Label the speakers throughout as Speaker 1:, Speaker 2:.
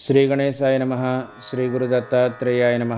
Speaker 1: శ్రీ గణేశాయ నమ శ్రీ గురు దత్తాత్రేయాయ నమ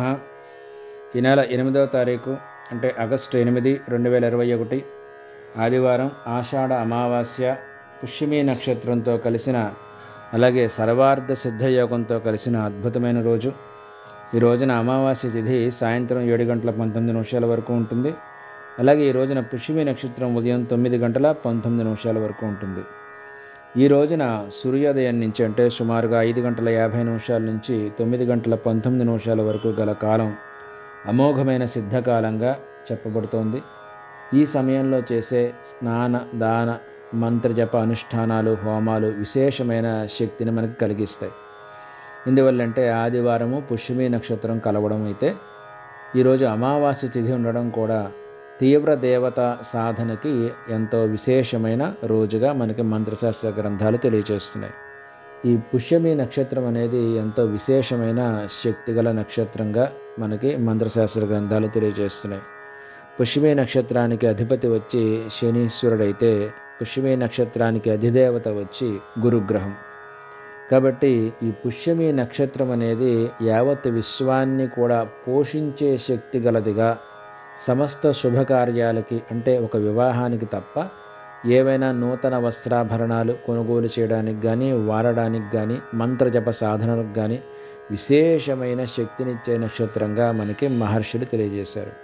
Speaker 1: ఈ నెల ఎనిమిదవ తారీఖు అంటే ఆగస్టు ఎనిమిది రెండు వేల ఇరవై ఒకటి ఆదివారం ఆషాఢ అమావాస్య పుష్యమి నక్షత్రంతో కలిసిన అలాగే సర్వార్థ సిద్ధయోగంతో కలిసిన అద్భుతమైన రోజు ఈ రోజున అమావాస్య తిథి సాయంత్రం ఏడు గంటల పంతొమ్మిది నిమిషాల వరకు ఉంటుంది అలాగే ఈ రోజున పుష్యమి నక్షత్రం ఉదయం తొమ్మిది గంటల పంతొమ్మిది నిమిషాల వరకు ఉంటుంది ఈ రోజున సూర్యోదయం నుంచి అంటే సుమారుగా ఐదు గంటల యాభై నిమిషాల నుంచి తొమ్మిది గంటల పంతొమ్మిది నిమిషాల వరకు గల కాలం అమోఘమైన సిద్ధకాలంగా చెప్పబడుతోంది ఈ సమయంలో చేసే స్నాన దాన మంత్రజప అనుష్ఠానాలు హోమాలు విశేషమైన శక్తిని మనకు కలిగిస్తాయి ఎందువల్లంటే ఆదివారము పుష్యమి నక్షత్రం కలవడం అయితే ఈరోజు అమావాస్య తిథి ఉండడం కూడా తీవ్ర దేవత సాధనకి ఎంతో విశేషమైన రోజుగా మనకి మంత్రశాస్త్ర గ్రంథాలు తెలియజేస్తున్నాయి ఈ పుష్యమి నక్షత్రం అనేది ఎంతో విశేషమైన శక్తిగల నక్షత్రంగా మనకి మంత్రశాస్త్ర గ్రంథాలు తెలియజేస్తున్నాయి పుష్యమి నక్షత్రానికి అధిపతి వచ్చి శనీశ్వరుడైతే పుష్యమి నక్షత్రానికి అధిదేవత వచ్చి గురుగ్రహం కాబట్టి ఈ పుష్యమి నక్షత్రం అనేది యావత్ విశ్వాన్ని కూడా పోషించే శక్తి గలదిగా సమస్త శుభకార్యాలకి అంటే ఒక వివాహానికి తప్ప ఏవైనా నూతన వస్త్రాభరణాలు కొనుగోలు చేయడానికి కానీ వాడడానికి కానీ మంత్రజప సాధనలకు కానీ విశేషమైన శక్తినిచ్చే నక్షత్రంగా మనకి మహర్షులు తెలియజేశారు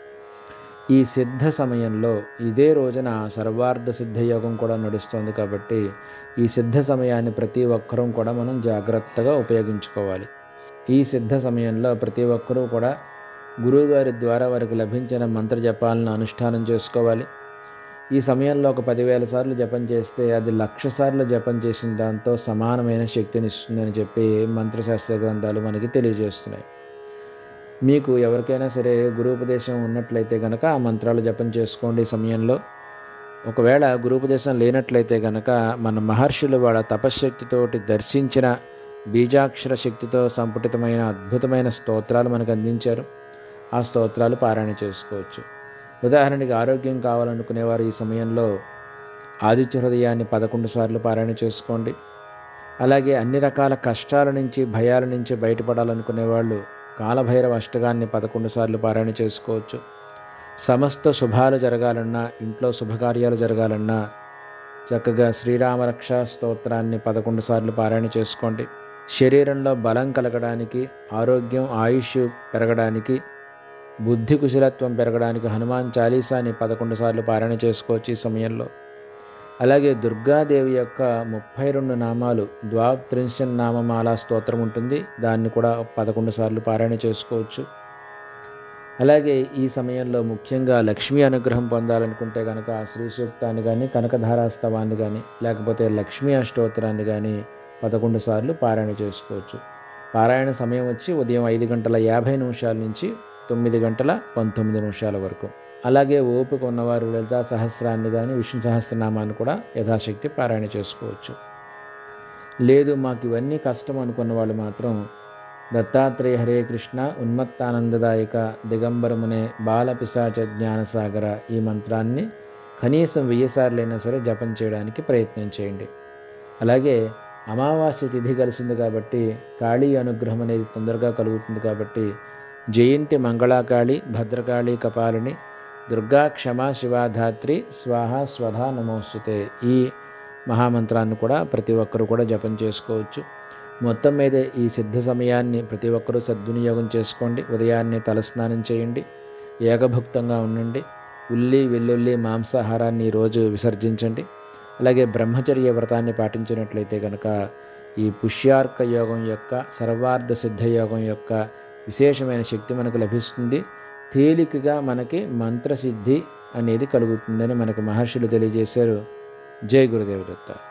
Speaker 1: ఈ సిద్ధ సమయంలో ఇదే రోజున సర్వార్థ సిద్ధయోగం కూడా నడుస్తుంది కాబట్టి ఈ సిద్ధ సమయాన్ని ప్రతి ఒక్కరూ కూడా మనం జాగ్రత్తగా ఉపయోగించుకోవాలి ఈ సిద్ధ సమయంలో ప్రతి ఒక్కరూ కూడా గురువుగారి ద్వారా వారికి లభించిన మంత్ర జపాలను అనుష్ఠానం చేసుకోవాలి ఈ సమయంలో ఒక పదివేల సార్లు జపం చేస్తే అది లక్ష సార్లు జపం చేసిన దాంతో సమానమైన శక్తిని ఇస్తుందని చెప్పి మంత్రశాస్త్ర గ్రంథాలు మనకి తెలియజేస్తున్నాయి మీకు ఎవరికైనా సరే గురూపదేశం ఉన్నట్లయితే కనుక ఆ మంత్రాలు జపం చేసుకోండి ఈ సమయంలో ఒకవేళ గురూపదేశం లేనట్లయితే కనుక మన మహర్షులు వాళ్ళ తపశ్శక్తితోటి దర్శించిన బీజాక్షర శక్తితో సంపుటితమైన అద్భుతమైన స్తోత్రాలు మనకు అందించారు ఆ స్తోత్రాలు పారాయణ చేసుకోవచ్చు ఉదాహరణకి ఆరోగ్యం కావాలనుకునేవారు ఈ సమయంలో ఆదిత్య హృదయాన్ని పదకొండు సార్లు పారాయణ చేసుకోండి అలాగే అన్ని రకాల కష్టాల నుంచి భయాల నుంచి బయటపడాలనుకునే వాళ్ళు కాలభైరవ అష్టకాన్ని పదకొండు సార్లు పారాయణ చేసుకోవచ్చు సమస్త శుభాలు జరగాలన్నా ఇంట్లో శుభకార్యాలు జరగాలన్నా చక్కగా శ్రీరామరక్ష స్తోత్రాన్ని పదకొండు సార్లు పారాయణ చేసుకోండి శరీరంలో బలం కలగడానికి ఆరోగ్యం ఆయుష్ పెరగడానికి బుద్ధి కుశలత్వం పెరగడానికి హనుమాన్ చాలీసాని పదకొండు సార్లు పారాయణ చేసుకోవచ్చు ఈ సమయంలో అలాగే దుర్గాదేవి యొక్క ముప్పై రెండు నామాలు ద్వాత్రింశన్ నామమాల స్తోత్రం ఉంటుంది దాన్ని కూడా పదకొండు సార్లు పారాయణ చేసుకోవచ్చు అలాగే ఈ సమయంలో ముఖ్యంగా లక్ష్మీ అనుగ్రహం పొందాలనుకుంటే కనుక శ్రీ సూక్తాన్ని కానీ కనకధారాస్తవాన్ని కానీ లేకపోతే లక్ష్మీ అష్టోత్తరాన్ని కానీ పదకొండు సార్లు పారాయణ చేసుకోవచ్చు పారాయణ సమయం వచ్చి ఉదయం ఐదు గంటల యాభై నిమిషాల నుంచి తొమ్మిది గంటల పంతొమ్మిది నిమిషాల వరకు అలాగే ఓపిక ఉన్నవారు లలితా సహస్రాన్ని కానీ విష్ణు సహస్రనామాన్ని కూడా యథాశక్తి పారాయణ చేసుకోవచ్చు లేదు మాకు ఇవన్నీ కష్టం అనుకున్న వాళ్ళు మాత్రం దత్తాత్రేయ హరే కృష్ణ ఉన్మత్తానందదాయక దిగంబరమునే బాలపిశాచ జ్ఞానసాగర ఈ మంత్రాన్ని కనీసం వెయ్యి సార్లైనా సరే జపం చేయడానికి ప్రయత్నం చేయండి అలాగే అమావాస్య తిథి కలిసింది కాబట్టి కాళీ అనుగ్రహం అనేది తొందరగా కలుగుతుంది కాబట్టి జయంతి మంగళాకాళి భద్రకాళి కపాలిని దుర్గా క్షమా శివాధాత్రి స్వాహ స్వధా నమోస్తుతే ఈ మహామంత్రాన్ని కూడా ప్రతి ఒక్కరూ కూడా జపం చేసుకోవచ్చు మొత్తం మీద ఈ సిద్ధ సమయాన్ని ప్రతి ఒక్కరూ సద్వినియోగం చేసుకోండి ఉదయాన్నే తలస్నానం చేయండి ఏకభుక్తంగా ఉండండి ఉల్లి వెల్లుల్లి మాంసాహారాన్ని ఈరోజు విసర్జించండి అలాగే బ్రహ్మచర్య వ్రతాన్ని పాటించినట్లయితే కనుక ఈ పుష్యార్క యోగం యొక్క సర్వార్థ సిద్ధ యోగం యొక్క విశేషమైన శక్తి మనకు లభిస్తుంది తేలికగా మనకి మంత్రసిద్ధి అనేది కలుగుతుందని మనకు మహర్షులు తెలియజేశారు జై గురుదేవదత్త